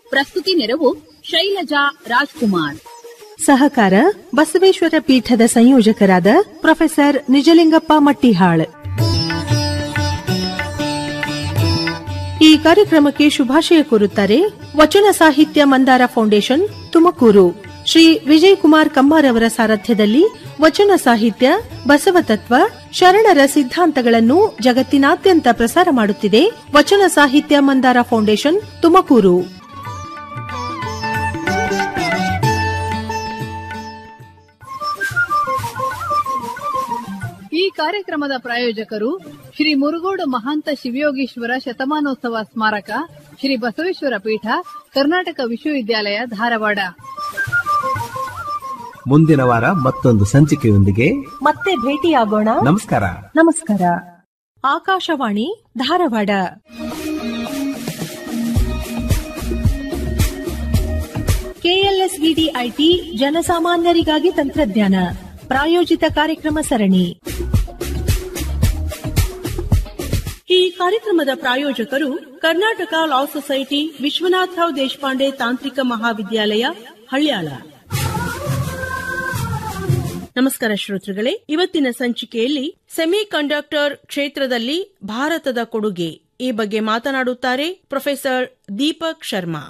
ಪ್ರಸ್ತುತಿ ನೆರವು ಶೈಲಜಾ ರಾಜ್ಕುಮಾರ್ ಸಹಕಾರ ಬಸವೇಶ್ವರ ಪೀಠದ ಸಂಯೋಜಕರಾದ ಪ್ರೊಫೆಸರ್ ನಿಜಲಿಂಗಪ್ಪ ಮಟ್ಟಿಹಾಳ್ ಈ ಕಾರ್ಯಕ್ರಮಕ್ಕೆ ಶುಭಾಶಯ ಕೋರುತ್ತಾರೆ ವಚನ ಸಾಹಿತ್ಯ ಮಂದಾರ ಫೌಂಡೇಶನ್ ತುಮಕೂರು ಶ್ರೀ ವಿಜಯ್ ಕುಮಾರ್ ಕಮ್ಮಾರ್ ಅವರ ಸಾರಥ್ಯದಲ್ಲಿ ವಚನ ಸಾಹಿತ್ಯ ಬಸವತತ್ವ ಶರಣರ ಸಿದ್ಧಾಂತಗಳನ್ನು ಜಗತ್ತಿನಾದ್ಯಂತ ಪ್ರಸಾರ ಮಾಡುತ್ತಿದೆ ವಚನ ಸಾಹಿತ್ಯ ಮಂದಾರ ಫೌಂಡೇಶನ್ ತುಮಕೂರು ಈ ಕಾರ್ಯಕ್ರಮದ ಪ್ರಾಯೋಜಕರು ಶ್ರೀ ಮುರುಗೋಡು ಮಹಾಂತ ಶಿವಯೋಗೀಶ್ವರ ಶತಮಾನೋತ್ಸವ ಸ್ಮಾರಕ ಶ್ರೀ ಬಸವೇಶ್ವರ ಪೀಠ ಕರ್ನಾಟಕ ವಿಶ್ವವಿದ್ಯಾಲಯ ಧಾರವಾಡ ಮುಂದಿನ ವಾರ ಮತ್ತೊಂದು ಸಂಚಿಕೆಯೊಂದಿಗೆ ಮತ್ತೆ ಭೇಟಿಯಾಗೋಣ ನಮಸ್ಕಾರ ನಮಸ್ಕಾರ ಆಕಾಶವಾಣಿ ಧಾರವಾಡ ಕೆಎಲ್ಎಸ್ವಿಡಿ ಐಟಿ ಜನಸಾಮಾನ್ಯರಿಗಾಗಿ ತಂತ್ರಜ್ಞಾನ ಪ್ರಾಯೋಜಿತ ಕಾರ್ಯಕ್ರಮ ಸರಣಿ ಈ ಕಾರ್ಯಕ್ರಮದ ಪ್ರಾಯೋಜಕರು ಕರ್ನಾಟಕ ಲಾ ಸೊಸೈಟಿ ವಿಶ್ವನಾಥರಾವ್ ದೇಶಪಾಂಡೆ ತಾಂತ್ರಿಕ ಮಹಾವಿದ್ಯಾಲಯ ಹಳ್ಯಾಳ ನಮಸ್ಕಾರ ಶ್ರೋತೃಗಳೇ ಇವತ್ತಿನ ಸಂಚಿಕೆಯಲ್ಲಿ ಸೆಮಿ ಕಂಡಕ್ಟರ್ ಕ್ಷೇತ್ರದಲ್ಲಿ ಭಾರತದ ಕೊಡುಗೆ ಈ ಬಗ್ಗೆ ಮಾತನಾಡುತ್ತಾರೆ ಪ್ರೊಫೆಸರ್ ದೀಪಕ್ ಶರ್ಮಾ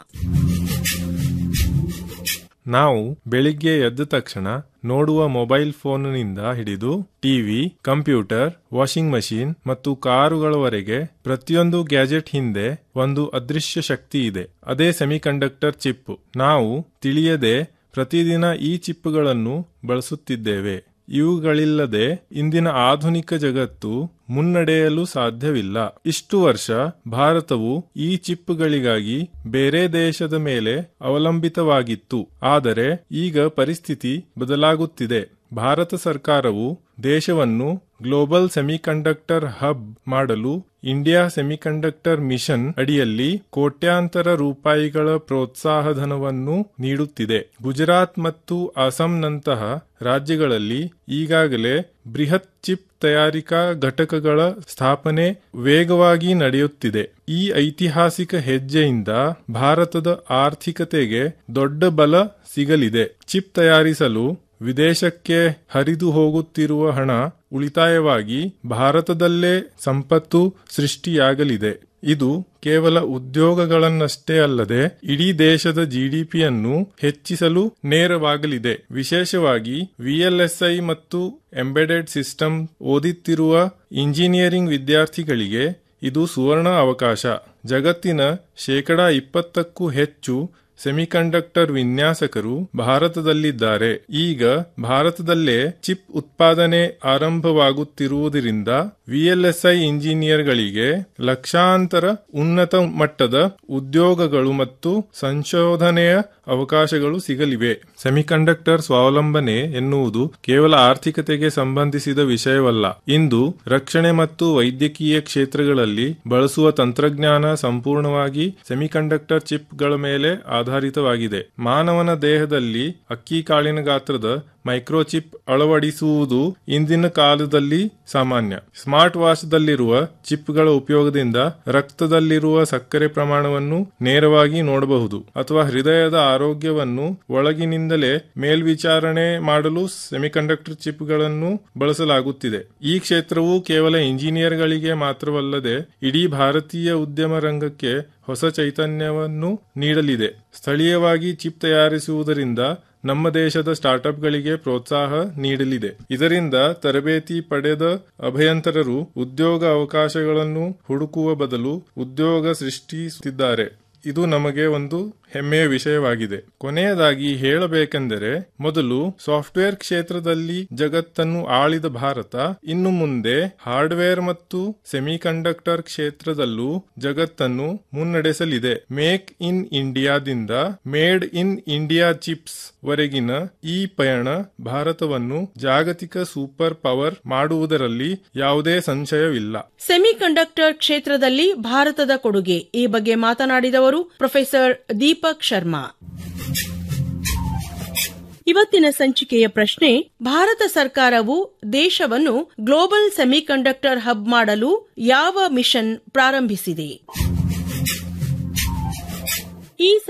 ನಾವು ಬೆಳಿಗ್ಗೆ ಎದ್ದ ತಕ್ಷಣ ನೋಡುವ ಮೊಬೈಲ್ ಫೋನ್ನಿಂದ ಹಿಡಿದು ಟಿವಿ ಕಂಪ್ಯೂಟರ್ ವಾಷಿಂಗ್ ಮಷೀನ್ ಮತ್ತು ಕಾರುಗಳವರೆಗೆ ಪ್ರತಿಯೊಂದು ಗ್ಯಾಜೆಟ್ ಹಿಂದೆ ಒಂದು ಅದೃಶ್ಯ ಶಕ್ತಿ ಇದೆ ಅದೇ ಸೆಮಿಕಂಡಕ್ಟರ್ ಚಿಪ್ ನಾವು ತಿಳಿಯದೆ ಪ್ರತಿದಿನ ಈ ಚಿಪ್ಗಳನ್ನು ಬಳಸುತ್ತಿದ್ದೇವೆ ಇವುಗಳಿಲ್ಲದೆ ಇಂದಿನ ಆಧುನಿಕ ಜಗತ್ತು ಮುನ್ನಡೆಯಲು ಸಾಧ್ಯವಿಲ್ಲ ಇಷ್ಟು ವರ್ಷ ಭಾರತವು ಈ ಚಿಪ್ಗಳಿಗಾಗಿ ಬೇರೆ ದೇಶದ ಮೇಲೆ ಅವಲಂಬಿತವಾಗಿತ್ತು ಆದರೆ ಈಗ ಪರಿಸ್ಥಿತಿ ಬದಲಾಗುತ್ತಿದೆ ಭಾರತ ಸರ್ಕಾರವು ದೇಶವನ್ನು ಗ್ಲೋಬಲ್ ಸೆಮಿಕಂಡಕ್ಟರ್ ಹಬ್ ಮಾಡಲು ಇಂಡಿಯಾ ಸೆಮಿಕಂಡಕ್ಟರ್ ಮಿಷನ್ ಅಡಿಯಲ್ಲಿ ಕೋಟ್ಯಾಂತರ ರೂಪಾಯಿಗಳ ಪ್ರೋತ್ಸಾಹಧನವನ್ನು ನೀಡುತ್ತಿದೆ ಗುಜರಾತ್ ಮತ್ತು ಅಸ್ಸಾಂನಂತಹ ರಾಜ್ಯಗಳಲ್ಲಿ ಈಗಾಗಲೇ ಬೃಹತ್ ಚಿಪ್ ತಯಾರಿಕಾ ಘಟಕಗಳ ಸ್ಥಾಪನೆ ವೇಗವಾಗಿ ನಡೆಯುತ್ತಿದೆ ಈ ಐತಿಹಾಸಿಕ ಹೆಜ್ಜೆಯಿಂದ ಭಾರತದ ಆರ್ಥಿಕತೆಗೆ ದೊಡ್ಡ ಬಲ ಸಿಗಲಿದೆ ಚಿಪ್ ತಯಾರಿಸಲು ವಿದೇಶಕ್ಕೆ ಹರಿದು ಹೋಗುತ್ತಿರುವ ಹಣ ಉಳಿತಾಯವಾಗಿ ಭಾರತದಲ್ಲೇ ಸಂಪತ್ತು ಸೃಷ್ಟಿಯಾಗಲಿದೆ ಇದು ಕೇವಲ ಉದ್ಯೋಗಗಳನ್ನಷ್ಟೇ ಅಲ್ಲದೆ ಇಡೀ ದೇಶದ ಜಿಡಿಪಿಯನ್ನು ಹೆಚ್ಚಿಸಲು ನೇರವಾಗಲಿದೆ ವಿಶೇಷವಾಗಿ ವಿಎಲ್ಎಸ್ಐ ಮತ್ತು ಎಂಬೆಡೆಡ್ ಸಿಸ್ಟಮ್ ಓದುತ್ತಿರುವ ಇಂಜಿನಿಯರಿಂಗ್ ವಿದ್ಯಾರ್ಥಿಗಳಿಗೆ ಇದು ಸುವರ್ಣ ಅವಕಾಶ ಜಗತ್ತಿನ ಶೇಕಡಾ ಇಪ್ಪತ್ತಕ್ಕೂ ಹೆಚ್ಚು ಸೆಮಿಕಂಡಕ್ಟರ್ ವಿನ್ಯಾಸಕರು ಭಾರತದಲ್ಲಿದ್ದಾರೆ ಈಗ ಭಾರತದಲ್ಲೇ ಚಿಪ್ ಉತ್ಪಾದನೆ ಆರಂಭವಾಗುತ್ತಿರುವುದರಿಂದ ವಿಎಲ್ಎಸ್ಐ ಇಂಜಿನಿಯರ್ಗಳಿಗೆ ಲಕ್ಷಾಂತರ ಉನ್ನತ ಮಟ್ಟದ ಉದ್ಯೋಗಗಳು ಮತ್ತು ಸಂಶೋಧನೆಯ ಅವಕಾಶಗಳು ಸಿಗಲಿವೆ ಸೆಮಿಕಂಡಕ್ಟರ್ ಸ್ವಾವಲಂಬನೆ ಎನ್ನುವುದು ಕೇವಲ ಆರ್ಥಿಕತೆಗೆ ಸಂಬಂಧಿಸಿದ ವಿಷಯವಲ್ಲ ಇಂದು ರಕ್ಷಣೆ ಮತ್ತು ವೈದ್ಯಕೀಯ ಕ್ಷೇತ್ರಗಳಲ್ಲಿ ಬಳಸುವ ತಂತ್ರಜ್ಞಾನ ಸಂಪೂರ್ಣವಾಗಿ ಸೆಮಿಕಂಡಕ್ಟರ್ ಚಿಪ್ಗಳ ಮೇಲೆ ಆಧಾರಿತವಾಗಿದೆ ಮಾನವನ ದೇಹದಲ್ಲಿ ಅಕ್ಕಿ ಕಾಳಿನ ಗಾತ್ರದ ಮೈಕ್ರೋಚಿಪ್ ಅಳವಡಿಸುವುದು ಇಂದಿನ ಕಾಲದಲ್ಲಿ ಸಾಮಾನ್ಯ ಸ್ಮಾರ್ಟ್ ವಾಚ್ದಲ್ಲಿರುವ ಚಿಪ್ಗಳ ಉಪಯೋಗದಿಂದ ರಕ್ತದಲ್ಲಿರುವ ಸಕ್ಕರೆ ಪ್ರಮಾಣವನ್ನು ನೇರವಾಗಿ ನೋಡಬಹುದು ಅಥವಾ ಹೃದಯದ ಆರೋಗ್ಯವನ್ನು ಒಳಗಿನಿಂದಲೇ ಮೇಲ್ವಿಚಾರಣೆ ಮಾಡಲು ಸೆಮಿಕಂಡಕ್ಟರ್ ಚಿಪ್ಗಳನ್ನು ಬಳಸಲಾಗುತ್ತಿದೆ ಈ ಕ್ಷೇತ್ರವು ಕೇವಲ ಇಂಜಿನಿಯರ್ಗಳಿಗೆ ಮಾತ್ರವಲ್ಲದೆ ಇಡೀ ಭಾರತೀಯ ಉದ್ಯಮ ರಂಗಕ್ಕೆ ಹೊಸ ಚೈತನ್ಯವನ್ನು ನೀಡಲಿದೆ ಸ್ಥಳೀಯವಾಗಿ ಚಿಪ್ ತಯಾರಿಸುವುದರಿಂದ ನಮ್ಮ ದೇಶದ ಸ್ಟಾರ್ಟ್ಅಪ್ಗಳಿಗೆ ಪ್ರೋತ್ಸಾಹ ನೀಡಲಿದೆ ಇದರಿಂದ ತರಬೇತಿ ಪಡೆದ ಅಭಯಂತರರು ಉದ್ಯೋಗ ಅವಕಾಶಗಳನ್ನು ಹುಡುಕುವ ಬದಲು ಉದ್ಯೋಗ ಸೃಷ್ಟಿಸುತ್ತಿದ್ದಾರೆ ಇದು ನಮಗೆ ಒಂದು ಹೆಮ್ಮೆಯ ವಿಷಯವಾಗಿದೆ ಕೊನೆಯದಾಗಿ ಹೇಳಬೇಕೆಂದರೆ ಮೊದಲು ಸಾಫ್ಟ್ವೇರ್ ಕ್ಷೇತ್ರದಲ್ಲಿ ಜಗತ್ತನ್ನು ಆಳಿದ ಭಾರತ ಇನ್ನು ಮುಂದೆ ಹಾರ್ಡ್ವೇರ್ ಮತ್ತು ಸೆಮಿಕಂಡಕ್ಟರ್ ಕ್ಷೇತ್ರದಲ್ಲೂ ಜಗತ್ತನ್ನು ಮುನ್ನಡೆಸಲಿದೆ ಮೇಕ್ ಇನ್ ಇಂಡಿಯಾದಿಂದ ಮೇಡ್ ಇನ್ ಇಂಡಿಯಾ ಚಿಪ್ಸ್ ವರೆಗಿನ ಈ ಪಯಣ ಭಾರತವನ್ನು ಜಾಗತಿಕ ಸೂಪರ್ ಪವರ್ ಮಾಡುವುದರಲ್ಲಿ ಯಾವುದೇ ಸಂಶಯವಿಲ್ಲ ಸೆಮಿಕಂಡಕ್ಟರ್ ಕ್ಷೇತ್ರದಲ್ಲಿ ಭಾರತದ ಕೊಡುಗೆ ಈ ಬಗ್ಗೆ ಮಾತನಾಡಿದವರು ಪ್ರೊಫೆಸರ್ ದೀಪಕ್ ಶರ್ಮಾ ಇವತ್ತಿನ ಸಂಚಿಕೆಯ ಪ್ರಶ್ನೆ ಭಾರತ ಸರ್ಕಾರವು ದೇಶವನ್ನು ಗ್ಲೋಬಲ್ ಸೆಮಿಕಂಡಕ್ಟರ್ ಹಬ್ ಮಾಡಲು ಯಾವ ಮಿಷನ್ ಪ್ರಾರಂಭಿಸಿದೆ ಈ